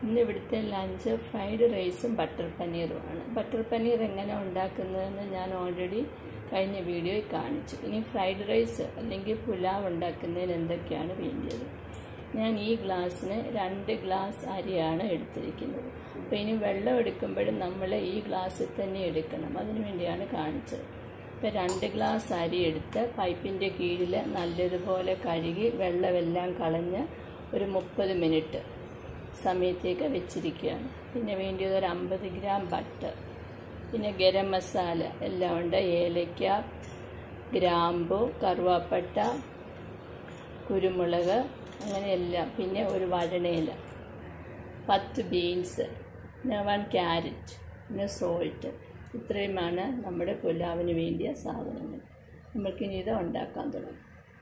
ഇന്ന് ഇവിടുത്തെ lunch fried റൈസും ബട്ടർ പനീറുമാണ് ബട്ടർ പനീർ എങ്ങനെ ഉണ്ടാക്കുന്നതെന്ന് ഞാൻ ഓൾറെഡി കഴിഞ്ഞ വീഡിയോയിൽ കാണിച്ചു ഇനി ഫ്രൈഡ് റൈസ് അല്ലെങ്കിൽ പുലാവ് ഉണ്ടാക്കുന്നതിന് എന്തൊക്കെയാണ് വേണ്ടത് ഞാൻ ഈ ഗ്ലാസ്സിന് രണ്ട് ഗ്ലാസ് അരിയാണ് എടുത്തിരിക്കുന്നത് അപ്പോൾ ഇനി വെള്ളം എടുക്കുമ്പോഴും നമ്മൾ ഈ ഗ്ലാസ്സിൽ തന്നെ എടുക്കണം അതിനു വേണ്ടിയാണ് കാണിച്ചത് ഇപ്പോൾ രണ്ട് ഗ്ലാസ് അരി എടുത്ത് പൈപ്പിൻ്റെ കീഴിൽ നല്ലതുപോലെ കഴുകി വെള്ളമെല്ലാം കളഞ്ഞ് ഒരു മുപ്പത് മിനിറ്റ് സമയത്തേക്ക് വെച്ചിരിക്കുകയാണ് പിന്നെ വേണ്ടിയത് ഒരു അമ്പത് ഗ്രാം ബട്ടർ പിന്നെ ഗരം മസാല എല്ലാം ഉണ്ട് ഏലയ്ക്ക ഗ്രാമ്പു കറുവാപ്പട്ട കുരുമുളക് അങ്ങനെയെല്ലാം പിന്നെ ഒരു വഴണയില പത്ത് ബീൻസ് പിന്നെ വൺ ക്യാരറ്റ് പിന്നെ സോൾട്ട് ഇത്രയുമാണ് നമ്മുടെ പുലാവിന് വേണ്ടിയ സാധനങ്ങൾ നമുക്കിനി ഇത് ഉണ്ടാക്കാൻ തുടങ്ങും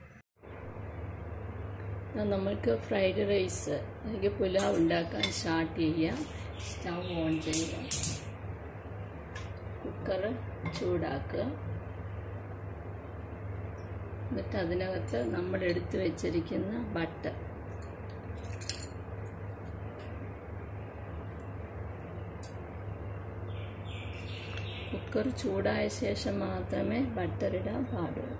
നമുക്ക് ഫ്രൈഡ് റൈസ് അല്ലെങ്കിൽ പുലാവ് ഉണ്ടാക്കാൻ സ്റ്റാർട്ട് ചെയ്യാം സ്റ്റൗ ഓൺ ചെയ്യുക കുക്കർ ചൂടാക്കുക എന്നിട്ട് അതിനകത്ത് നമ്മൾ എടുത്തു വെച്ചിരിക്കുന്ന ബട്ടർ കുക്കർ ചൂടായ ശേഷം മാത്രമേ ബട്ടർ ഇടാൻ പാടുള്ളൂ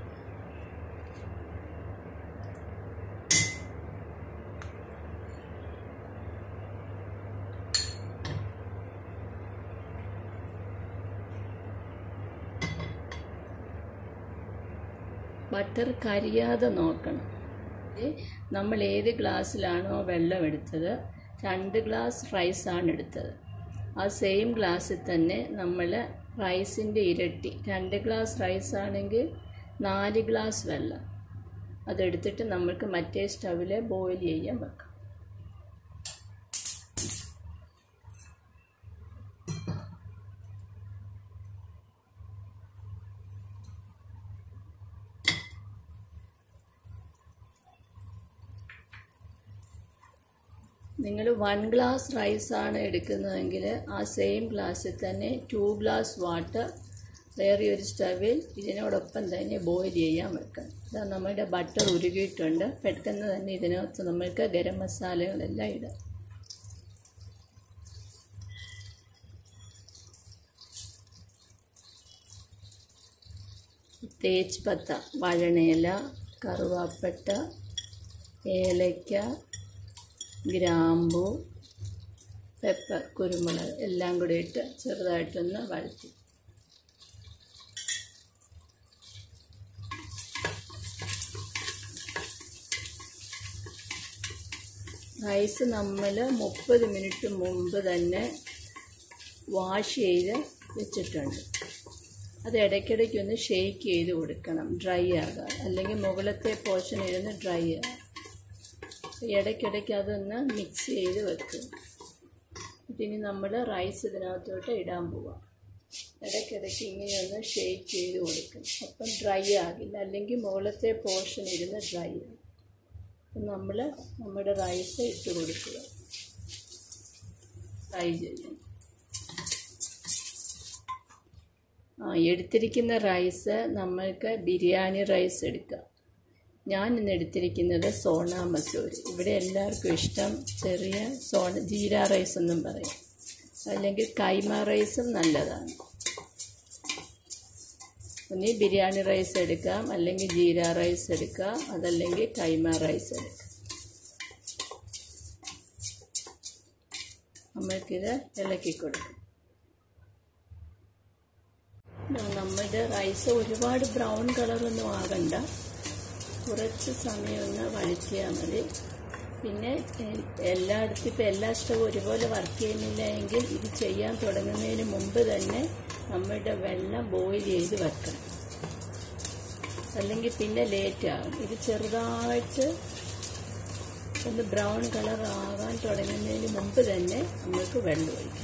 ബട്ടർ കരിയാതെ നോക്കണം നമ്മൾ ഏത് ഗ്ലാസ്സിലാണോ വെള്ളം എടുത്തത് രണ്ട് ഗ്ലാസ് റൈസാണ് എടുത്തത് ആ സെയിം ഗ്ലാസ്സിൽ തന്നെ നമ്മൾ റൈസിൻ്റെ ഇരട്ടി രണ്ട് ഗ്ലാസ് റൈസ് ആണെങ്കിൽ നാല് ഗ്ലാസ് വെള്ളം അതെടുത്തിട്ട് നമുക്ക് മറ്റേ സ്റ്റവിൽ ബോയിൽ ചെയ്യാൻ വെക്കാം നിങ്ങൾ വൺ ഗ്ലാസ് റൈസാണ് എടുക്കുന്നതെങ്കിൽ ആ സെയിം ഗ്ലാസ്സിൽ തന്നെ ടു ഗ്ലാസ് വാട്ടർ വേറെ ഒരു സ്റ്റവിൽ ഇതിനോടൊപ്പം തന്നെ ബോയിൽ ചെയ്യാൻ വെക്കണം ഇതാ നമ്മുടെ ബട്ടർ ഉരുകിയിട്ടുണ്ട് പെട്ടെന്ന് തന്നെ ഇതിനകത്ത് നമ്മൾക്ക് ഗരം മസാലകളെല്ലാം ഇടാം തേജ് പത്ത വഴണയില കറുവാപ്പട്ട ഏലയ്ക്ക ഗ്രാമ്പു പെപ്പർ കുരുമുളക് എല്ലാം കൂടി ഇട്ട് ചെറുതായിട്ടൊന്ന് വഴറ്റി റൈസ് നമ്മൾ മുപ്പത് മിനിറ്റ് മുമ്പ് തന്നെ വാഷ് ചെയ്ത് വെച്ചിട്ടുണ്ട് അത് ഇടയ്ക്കിടയ്ക്ക് ഒന്ന് ഷെയ്ക്ക് ചെയ്ത് കൊടുക്കണം ഡ്രൈ ആകാൻ അല്ലെങ്കിൽ മുകളിലത്തെ പോർഷൻ ഇരുന്ന് ഡ്രൈ ആകും ഇടയ്ക്കിടയ്ക്ക് അതൊന്ന് മിക്സ് ചെയ്ത് വെക്കുക ഇനി നമ്മൾ റൈസ് ഇതിനകത്തോട്ട് ഇടാൻ പോവാം ഇടയ്ക്കിടയ്ക്ക് ഇങ്ങനെ ഒന്ന് ഷെയ്ക്ക് ചെയ്ത് കൊടുക്കും അപ്പം ഡ്രൈ ആകില്ല അല്ലെങ്കിൽ മുകളിലത്തെ പോർഷൻ ഇരുന്ന് ഡ്രൈ ആകും അപ്പം നമ്മൾ നമ്മുടെ റൈസ് ഇട്ട് കൊടുക്കുക ഫ്രൈ ചെയ്യണം ആ എടുത്തിരിക്കുന്ന റൈസ് നമ്മൾക്ക് ബിരിയാണി റൈസ് എടുക്കാം ഞാൻ ഇന്ന് എടുത്തിരിക്കുന്നത് സോണ മസൂരി ഇവിടെ എല്ലാവർക്കും ഇഷ്ടം ചെറിയ സോണ ജീര റൈസ് എന്നും പറയും അല്ലെങ്കിൽ കൈമ റൈസും നല്ലതാണ് ഒന്നി ബിരിയാണി റൈസ് എടുക്കാം അല്ലെങ്കിൽ ജീര റൈസ് എടുക്കാം അതല്ലെങ്കിൽ കൈമ റൈസ് എടുക്കാം നമ്മൾക്കിത് ഇളക്കി കൊടുക്കും നമ്മുടെ റൈസ് ഒരുപാട് ബ്രൗൺ കളറൊന്നും ആകണ്ട കുറച്ച് സമയം ഒന്ന് വഴറ്റിയാൽ മതി പിന്നെ എല്ലായിടത്തും ഇപ്പോൾ എല്ലാ സ്റ്റവും ഒരുപോലെ വർക്ക് ചെയ്യുന്നില്ല എങ്കിൽ ഇത് ചെയ്യാൻ തുടങ്ങുന്നതിന് മുമ്പ് തന്നെ നമ്മുടെ വെള്ളം ബോയിൽ ചെയ്ത് വെക്കണം അല്ലെങ്കിൽ പിന്നെ ലേറ്റ് ആകും ഇത് ചെറുതായിട്ട് ഒന്ന് ബ്രൗൺ കളർ ആകാൻ തുടങ്ങുന്നതിന് മുമ്പ് തന്നെ നമുക്ക് വെള്ളം ഒഴിക്കാം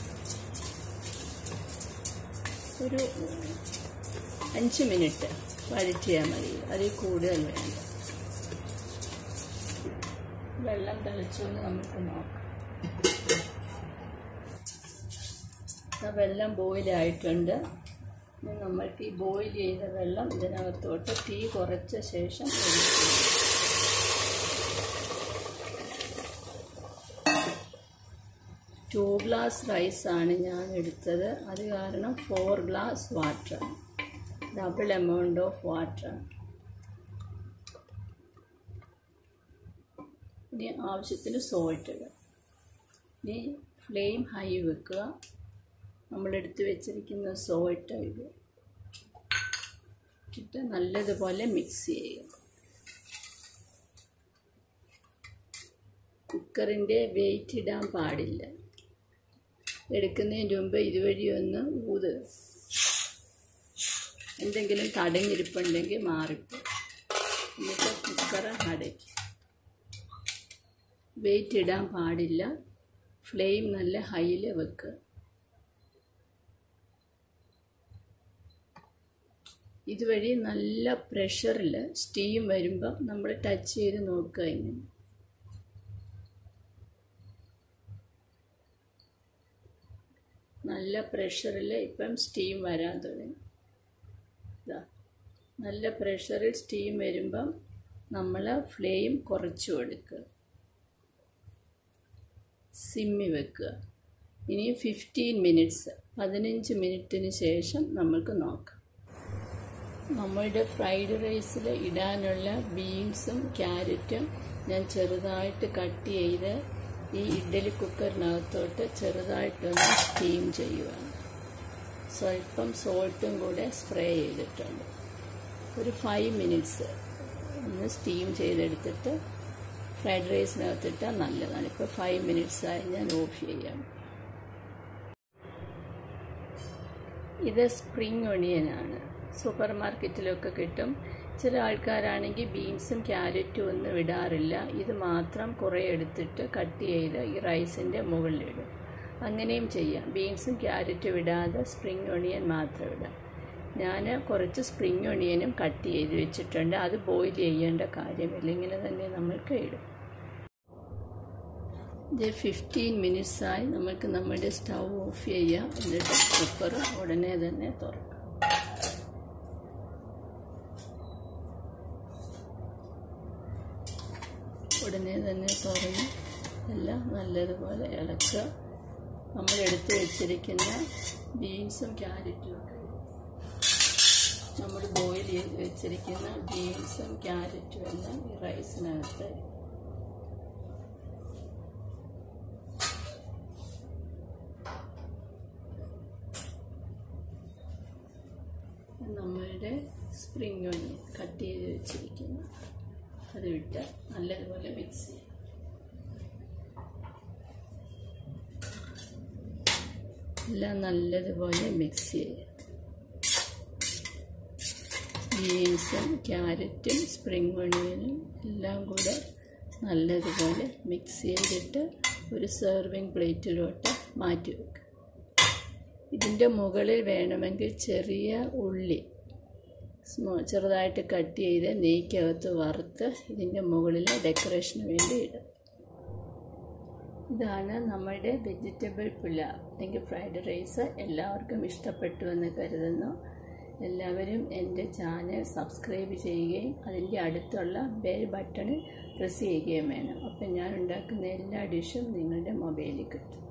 ഒരു അഞ്ച് മിനിറ്റ് വഴറ്റിയാൽ മതി അതിൽ കൂടുതൽ വേണ്ട വെള്ളം തിളച്ചുകൊണ്ട് നമുക്ക് നോക്കാം വെള്ളം ബോയിലായിട്ടുണ്ട് നമ്മൾക്ക് ഈ ബോയിൽ ചെയ്ത വെള്ളം ഇതിനകത്തോട്ട് തീ കുറച്ച ശേഷം ഒഴിക്കുക ടു ഗ്ലാസ് റൈസാണ് ഞാൻ എടുത്തത് അത് കാരണം four glass water double amount of water ഇനി ആവശ്യത്തിന് സോൾട്ട് ഇടുക ഇനി ഫ്ലെയിം ഹൈ വെക്കുക നമ്മളെടുത്ത് വെച്ചിരിക്കുന്ന സോൾട്ട് ഇത് ഇട്ടിട്ട് നല്ലതുപോലെ മിക്സ് ചെയ്യുക കുക്കറിൻ്റെ വെയിറ്റ് ഇടാൻ പാടില്ല എടുക്കുന്നതിന് മുമ്പ് ഇതുവഴി ഒന്ന് ഊത് എന്തെങ്കിലും തടഞ്ഞിരിപ്പുണ്ടെങ്കിൽ മാറിപ്പോ എന്നിട്ട് കുക്കർ അടയ്ക്കും വെയിറ്റ് ഇടാൻ പാടില്ല ഫ്ലെയിം നല്ല ഹൈയിൽ വെക്കുക ഇതുവഴി നല്ല പ്രഷറിൽ സ്റ്റീം വരുമ്പോൾ നമ്മൾ ടച്ച് ചെയ്ത് നോക്കുക ഇങ്ങനെ നല്ല പ്രഷറിൽ ഇപ്പം സ്റ്റീം വരാൻ തുടങ്ങി ഇതാ നല്ല പ്രഷറിൽ സ്റ്റീം വരുമ്പം നമ്മൾ ഫ്ലെയിം കുറച്ച് കൊടുക്കുക സിമ്മി വെക്കുക ഇനി ഫിഫ്റ്റീൻ മിനിറ്റ്സ് പതിനഞ്ച് മിനിറ്റിന് ശേഷം നമുക്ക് നോക്കാം നമ്മളുടെ ഫ്രൈഡ് റൈസിൽ ഇടാനുള്ള ബീൻസും ക്യാരറ്റും ഞാൻ ചെറുതായിട്ട് കട്ട് ചെയ്ത് ഈ ഇഡ്ഡലി കുക്കറിനകത്തോട്ട് ചെറുതായിട്ടൊന്ന് സ്റ്റീം ചെയ്യുവാണ് സ്വല്പം സോൾട്ടും കൂടെ സ്പ്രേ ചെയ്തിട്ടുണ്ട് ഒരു ഫൈവ് മിനിറ്റ്സ് ഒന്ന് സ്റ്റീം ചെയ്തെടുത്തിട്ട് ഫ്രൈഡ് റൈസിനകത്തിട്ടാൽ നല്ലതാണ് ഇപ്പോൾ ഫൈവ് മിനിറ്റ്സായി ഞാൻ ഓഫ് ചെയ്യാം ഇത് സ്പ്രിങ് ഒണിയനാണ് സൂപ്പർ മാർക്കറ്റിലൊക്കെ കിട്ടും ചില ആൾക്കാരാണെങ്കിൽ ബീൻസും ക്യാരറ്റും ഒന്നും ഇടാറില്ല ഇത് മാത്രം കുറേ എടുത്തിട്ട് കട്ട് ചെയ്ത് ഈ റൈസിൻ്റെ മുകളിലിടും അങ്ങനെയും ചെയ്യാം ബീൻസും ക്യാരറ്റും ഇടാതെ സ്പ്രിങ് ഒണിയൻ മാത്രം ഇടാം ഞാൻ കുറച്ച് സ്പ്രിങ് ഒണിയനും കട്ട് ചെയ്ത് വെച്ചിട്ടുണ്ട് അത് ബോയിൽ ചെയ്യേണ്ട കാര്യമില്ല ഇങ്ങനെ തന്നെ നമ്മൾക്ക് ഇടും ഇത് ഫിഫ്റ്റീൻ മിനിറ്റ്സായി നമുക്ക് നമ്മുടെ സ്റ്റൗ ഓഫ് ചെയ്യാം എന്നിട്ട് കുക്കർ ഉടനെ തന്നെ തുറക്കാം ഉടനെ തന്നെ തുറന്ന് എല്ലാം നല്ലതുപോലെ ഇളക്കുക നമ്മൾ എടുത്ത് വെച്ചിരിക്കുന്ന ബീൻസും ക്യാരറ്റും ഒക്കെ നമ്മൾ ബോയിൽ ചെയ്ത് വെച്ചിരിക്കുന്ന ബീൻസും ക്യാരറ്റും എല്ലാം ഈ റൈസിനകത്ത് നമ്മളുടെ സ്പ്രിങ് ഒനിയൻ കട്ട് ചെയ്ത് വെച്ചിരിക്കുന്നു അത് വിട്ട് നല്ലതുപോലെ മിക്സ് ചെയ്യും എല്ലാം നല്ലതുപോലെ മിക്സ് ചെയ്യുക ബീൻസും ക്യാരറ്റും സ്പ്രിങ് ഒണിയനും എല്ലാം കൂടെ നല്ലതുപോലെ മിക്സ് ചെയ്തിട്ട് ഒരു സെർവിങ് പ്ലേറ്റിലോട്ട് മാറ്റി വെക്കുക ഇതിൻ്റെ മുകളിൽ വേണമെങ്കിൽ ചെറിയ ഉള്ളി സ്മോ ചെറുതായിട്ട് കട്ട് ചെയ്ത് നെയ്ക്കകത്ത് വറുത്ത് ഇതിൻ്റെ മുകളിൽ ഡെക്കറേഷന് വേണ്ടി ഇടും ഇതാണ് നമ്മളുടെ വെജിറ്റബിൾ പുലാവ് അല്ലെങ്കിൽ ഫ്രൈഡ് റൈസ് എല്ലാവർക്കും ഇഷ്ടപ്പെട്ടു എന്ന് കരുതുന്നു എല്ലാവരും എൻ്റെ ചാനൽ സബ്സ്ക്രൈബ് ചെയ്യുകയും അതിൻ്റെ അടുത്തുള്ള ബെൽ ബട്ടൺ പ്രസ് ചെയ്യുകയും വേണം അപ്പം ഞാൻ ഉണ്ടാക്കുന്ന എല്ലാ ഡിഷും നിങ്ങളുടെ മൊബൈലിൽ കിട്ടും